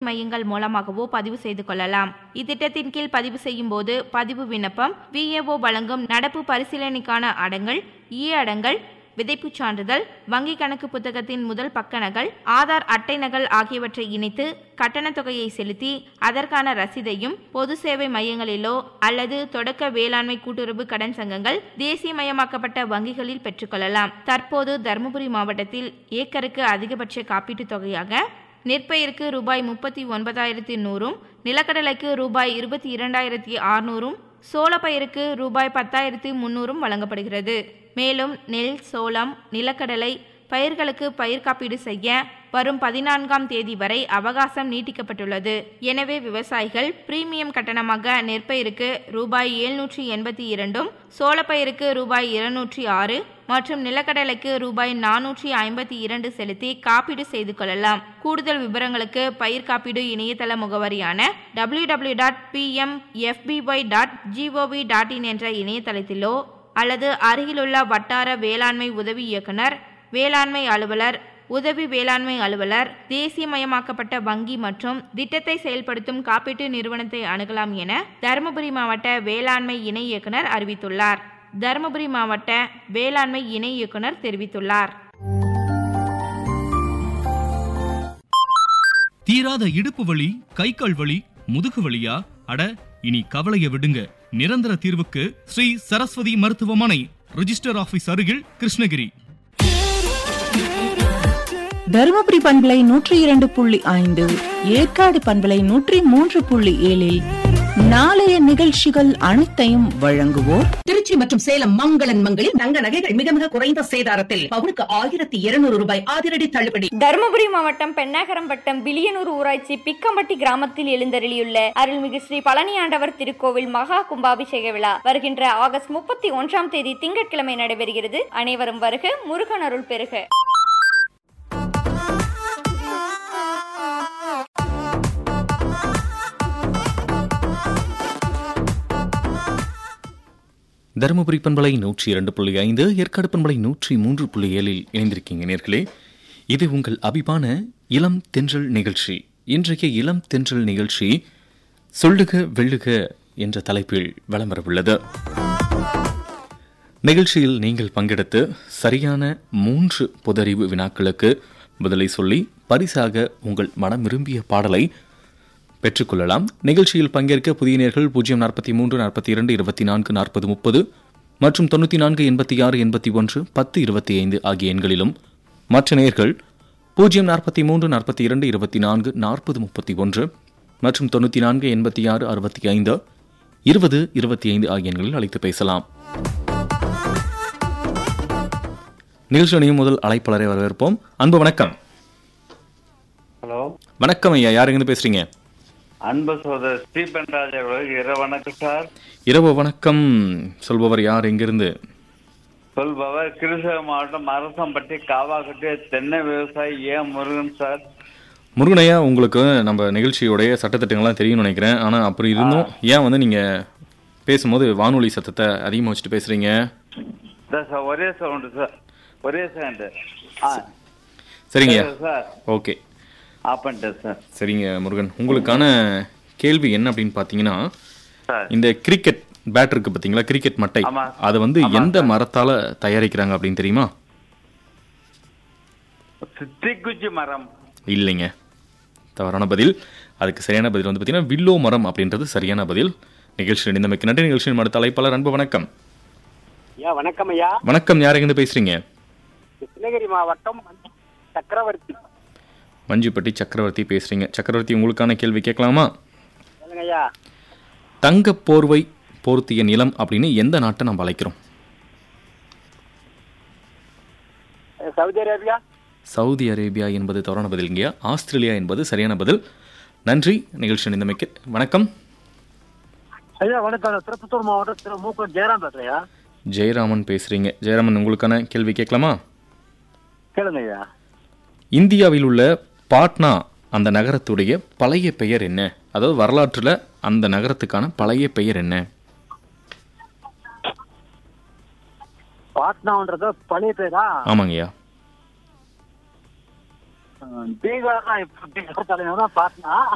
மையங்கள் மூலமாகவோ பதிவு செய்து கொள்ளலாம் இத்திட்டத்தின் கீழ் பதிவு செய்யும் போது பதிவு விண்ணப்பம் விஏஓ வழங்கும் நடப்பு பரிசீலனைக்கான அடங்கல் இ அடங்கல் விதைப்புச் சான்றிதழ் வங்கி கணக்கு புத்தகத்தின் முதல் பக்க நகல் ஆதார் அட்டை நகல் ஆகியவற்றை இணைத்து கட்டணத் தொகையை செலுத்தி அதற்கான ரசீதையும் பொது சேவை மையங்களிலோ அல்லது தொடக்க வேளாண்மை கூட்டுறவு கடன் சங்கங்கள் தேசியமயமாக்கப்பட்ட வங்கிகளில் பெற்றுக்கொள்ளலாம் தற்போது தருமபுரி மாவட்டத்தில் ஏக்கருக்கு அதிகபட்ச காப்பீட்டுத் தொகையாக நெற்பயிருக்கு ரூபாய் முப்பத்தி ஒன்பதாயிரத்தி நூறும் நிலக்கடலைக்கு ரூபாய் இருபத்தி இரண்டாயிரத்தி அறுநூறும் சோளப்பயிருக்கு ரூபாய் பத்தாயிரத்தி முன்னூறும் வழங்கப்படுகிறது மேலும் நெல் சோளம் நிலக்கடலை பயிர்களுக்கு பயிர் காப்பீடு செய்ய வரும் பதினான்காம் தேதி வரை அவகாசம் நீட்டிக்கப்பட்டுள்ளது எனவே விவசாயிகள் பிரீமியம் கட்டணமாக நெற்பயிருக்கு ரூபாய் எழுநூற்றி எண்பத்தி இரண்டும் சோளப்பயிருக்கு ரூபாய் இருநூற்றி ஆறு மற்றும் நிலக்கடலைக்கு ரூபாய் நானூற்றி ஐம்பத்தி இரண்டு செலுத்தி காப்பீடு செய்து கொள்ளலாம் கூடுதல் விவரங்களுக்கு பயிர் காப்பீடு இணையதள முகவரியான W W dot PMFBY dot gov dot in என்ற இணையதளத்திலோ அல்லது அருகிலுள்ள வட்டார வேளாண்மை உதவி இயக்குனர் வேளாண்மை அலுவலர் உதவி வேளாண்மை அலுவலர் தேசியமயமாக்கப்பட்ட வங்கி மற்றும் திட்டத்தை செயல்படுத்தும் காப்பீட்டு நிறுவனத்தை அணுகலாம் என தருமபுரி மாவட்ட வேளாண்மை இணை இயக்குனர் அறிவித்துள்ளார் தருமபுரி மாவட்ட வேளாண்மை இணை இயக்குனர் தெரிவித்துள்ளார் தீராத இடுப்பு வலி கை கால் வலி முதுகு வலியா அட இனி கவலைய விடுங்க நிரந்தர தீர்வுக்கு ஸ்ரீ சரஸ்வதி மருத்துவமனை ரிஜிஸ்டர் ஆபீஸ் அருகில் கிருஷ்ணகிரி தருமபுரி பண்பலை நூற்றி இரண்டு புள்ளி ஐந்து ஏற்காடு பண்பலை நூற்றி மூன்று புள்ளி ஏழில் நாளைய நிகழ்ச்சிகள் அனைத்தையும் வழங்குவோர் திருச்சி மற்றும் சேலம் மங்களன் மங்களில் தங்க நகைகள் மிக மிக குறைந்த சேதாரத்தில் பவுனுக்கு ஆயிரத்தி இருநூறு ரூபாய் அதிரடி தள்ளுபடி தருமபுரி மாவட்டம் பெண்ணாகரம் வட்டம் விலியனூர் ஊராட்சி பிக்கம்பட்டி கிராமத்தில் எழுந்தருளியுள்ள அருள்மிகு ஸ்ரீ பழனியாண்டவர் திருக்கோவில் மகா கும்பாபிஷேக விழா வருகின்ற ஆகஸ்ட் முப்பத்தி ஒன்றாம் தேதி திங்கட்கிழமை நடைபெறுகிறது அனைவரும் வருக முருகன் அருள் பெறுக தருமபுரி பண்பலை நூற்றி இரண்டு புள்ளி ஐந்து ஏற்காடு பண்பலை நூற்றி மூன்று புள்ளி ஏழில் இணைந்திருக்கீங்க நேர்களே இது உங்கள் அபிமான இளம் தென்றல் நிகழ்ச்சி இன்றைய இளம் தென்றல் நிகழ்ச்சி சொல்லுக வெள்ளுக என்ற தலைப்பில் வலம் வரவுள்ளது நிகழ்ச்சியில் நீங்கள் பங்கெடுத்து சரியான மூன்று பொதறிவு வினாக்களுக்கு பதிலை சொல்லி பரிசாக உங்கள் மனம் விரும்பிய பாடலை பெற்றுக்கொள்ளலாம் நிகழ்ச்சியில் பங்கேற்க புதிய நேர்கள் பூஜ்ஜியம் நாற்பத்தி மூன்று நாற்பத்தி இரண்டு இருபத்தி நான்கு நாற்பது முப்பது மற்றும் தொண்ணூற்றி நான்கு எண்பத்தி ஆறு எண்பத்தி ஒன்று பத்து இருபத்தி ஐந்து ஆகிய எண்களிலும் மற்ற நேர்கள் பூஜ்ஜியம் நாற்பத்தி மூன்று நாற்பத்தி இரண்டு இருபத்தி நான்கு நாற்பது முப்பத்தி ஒன்று மற்றும் தொண்ணூற்றி நான்கு எண்பத்தி ஆறு அறுபத்தி ஐந்து இருபது இருபத்தி ஐந்து ஆகிய எண்களில் அழைத்து பேசலாம் நிகழ்ச்சி அணியும் முதல் அழைப்பாளரை வரவேற்போம் அன்பு வணக்கம் ஹலோ வணக்கம் ஐயா யார் எங்கிருந்து பேசுறீங்க அன்பு சோதரர் ஸ்டீபன் ராஜ் அவர்களுக்கு இரவு வணக்கம் சார் இரவு வணக்கம் சொல்பவர் யார் எங்கிருந்து சொல்பவர் கிருஷ்ணகிரி மாவட்டம் அரசம்பட்டி காவாக்கட்டி தென்னை விவசாயி ஏ முருகன் சார் முருகனையா உங்களுக்கு நம்ம நிகழ்ச்சியோடைய சட்டத்திட்டங்கள்லாம் தெரியும்னு நினைக்கிறேன் ஆனால் அப்படி இருந்தும் ஏன் வந்து நீங்கள் பேசும்போது வானொலி சத்தத்தை அதிகமாக வச்சுட்டு பேசுகிறீங்க இதான் சார் ஒரே சவுண்டு சார் ஒரே சவுண்டு ஆ சரிங்க சரி சார் ஓகே ஆஃப் பண்ணிட்டேன் சார் சரிங்க முருகன் உங்களுக்கான கேள்வி என்ன அப்படின்னு பார்த்தீங்கன்னா சார் இந்த கிரிக்கெட் பேட் இருக்கு பார்த்தீங்களா கிரிக்கெட் மட்டை ஆமா. அதை வந்து ஆமா, எந்த சார். மரத்தால தயாரிக்கிறாங்க அப்படின்னு தெரியுமா தீக்குச்சி மரம் இல்லைங்க தவறான பதில் அதுக்கு சரியான பதில் வந்து பார்த்தீங்கன்னா வில்லோ மரம் அப்படின்றது சரியான பதில் நிகழ்ச்சி இணைந்தமைக்கு நன்றி நிகழ்ச்சியின் அடுத்த அழைப்பாளர் அன்பு வணக்கம் ஐயா வணக்கம் ஐயா வணக்கம் யார் எங்கிருந்து பேசுறீங்க கிருஷ்ணகிரி மாவட்டம் சக்கரவர்த்தி மஞ்சுப்பட்டி சக்கரவர்த்தி பேசுறீங்க சக்கரவர்த்தி உங்களுக்கான கேள்வி கேட்கலாமா சொல்லுங்க ஐயா தங்க போர்வை போர்த்திய நிலம் அப்படின்னு எந்த நாட்டை நம்ம அழைக்கிறோம் சவுதி அரேபியா சவுதி அரேபியா என்பது தவறான பதில் இங்கேயா ஆஸ்திரேலியா என்பது சரியான பதில் நன்றி நிகழ்ச்சி இணைந்தமைக்கு வணக்கம் ஐயா வணக்கம் திருப்பத்தூர் மாவட்டம் திரு மூக்கூர் ஜெயராம் பேசுறையா ஜெயராமன் பேசுறீங்க ஜெயராமன் உங்களுக்கான கேள்வி கேட்கலாமா கேளுங்க ஐயா இந்தியாவில் உள்ள பாட்னா அந்த நகரத்துடைய பழைய பெயர் என்ன அதாவது வரலாற்றில் அந்த நகரத்துக்கான பழைய பெயர் என்ன பாட்னான்றது பழைய பேரா ஆமாங்கய்யா பீகார் தான் இப்ப பீகார் தலைநகரம் பாட்னா